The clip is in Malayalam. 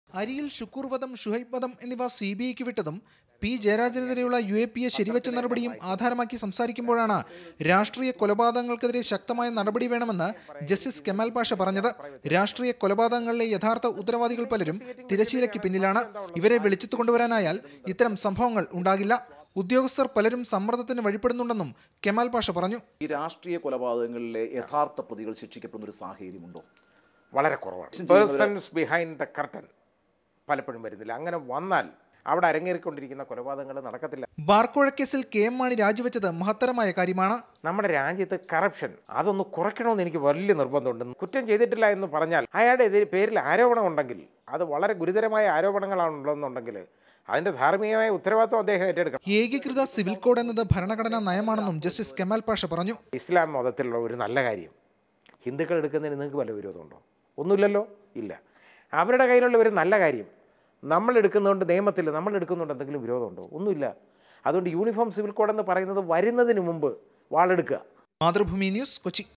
അരിയിൽ ഷുക്കൂർ വധം ഷുഹൈബ് വധം എന്നിവ സി ബി ഐക്ക് വിട്ടതും പി ജയരാജനെതിരെയുള്ള യു എ പി എ ശരിവച്ച നടപടിയും ആധാരമാക്കി സംസാരിക്കുമ്പോഴാണ് രാഷ്ട്രീയ കൊലപാതകങ്ങൾക്കെതിരെ ശക്തമായ നടപടി വേണമെന്ന് ജസ്റ്റിസ് കെമാൽ പാഷ പറഞ്ഞത് രാഷ്ട്രീയ കൊലപാതകങ്ങളിലെ യഥാർത്ഥ ഉത്തരവാദികൾ പലരും തിരശീലയ്ക്ക് പിന്നിലാണ് ഇവരെ വെളിച്ചത്ത് കൊണ്ടുവരാനായാൽ ഇത്തരം സംഭവങ്ങൾ ഉണ്ടാകില്ല ഉദ്യോഗസ്ഥർ പലരും സമ്മർദ്ദത്തിന് വഴിപ്പെടുന്നുണ്ടെന്നും കെമാൽ പാഷ പറഞ്ഞു ഈ രാഷ്ട്രീയ കൊലപാതകങ്ങളിലെ യഥാർത്ഥ പ്രതികൾ ശിക്ഷിക്കപ്പെടുന്ന ഒരു സാഹചര്യമുണ്ടോ വളരെ കുറവാണ് പേഴ്സൺസ് ബിഹൈൻഡ് ദ കർട്ടൻ പലപ്പോഴും വരുന്നില്ല അങ്ങനെ വന്നാൽ അവിടെ അരങ്ങേറിക്കൊണ്ടിരിക്കുന്ന കൊലപാതകങ്ങൾ നടക്കത്തില്ല ബാർക്കോഴ കേസിൽ കെ എം മാണി രാജിവെച്ചത് മഹത്തരമായ കാര്യമാണ് നമ്മുടെ രാജ്യത്ത് കറപ്ഷൻ അതൊന്ന് കുറയ്ക്കണമെന്ന് എനിക്ക് വലിയ നിർബന്ധമുണ്ട് കുറ്റം ചെയ്തിട്ടില്ല എന്ന് പറഞ്ഞാൽ അയാളുടെ എതിരെ പേരിൽ ആരോപണം ഉണ്ടെങ്കിൽ അത് വളരെ ഗുരുതരമായ ആരോപണങ്ങളാണുള്ളതെന്നുണ്ടെങ്കിൽ അതിൻ്റെ ധാർമ്മികമായ ഉത്തരവാദിത്വം അദ്ദേഹം ഏറ്റെടുക്കണം ഏകീകൃത സിവിൽ കോഡ് എന്നത് ഭരണഘടനാ നയമാണെന്നും ജസ്റ്റിസ് കെമാൽ പാഷ പറഞ്ഞു ഇസ്ലാം മതത്തിലുള്ള ഒരു നല്ല കാര്യം ഹിന്ദുക്കൾ എടുക്കുന്നതിന് നിങ്ങൾക്ക് വല്ല വിരോധമുണ്ടോ ഒന്നുമില്ലല്ലോ ഇല്ല അവരുടെ കയ്യിലുള്ള ഒരു നല്ല കാര്യം നമ്മൾ എടുക്കുന്നതുകൊണ്ട് നിയമത്തിൽ നമ്മൾ എടുക്കുന്നതുകൊണ്ട് എന്തെങ്കിലും വിരോധമുണ്ടോ ഒന്നുമില്ല അതുകൊണ്ട് യൂണിഫോം സിവിൽ കോഡ് എന്ന് പറയുന്നത് വരുന്നതിന് മുമ്പ് വാളെടുക്കുക മാതൃഭൂമി ന്യൂസ് കൊച്ചി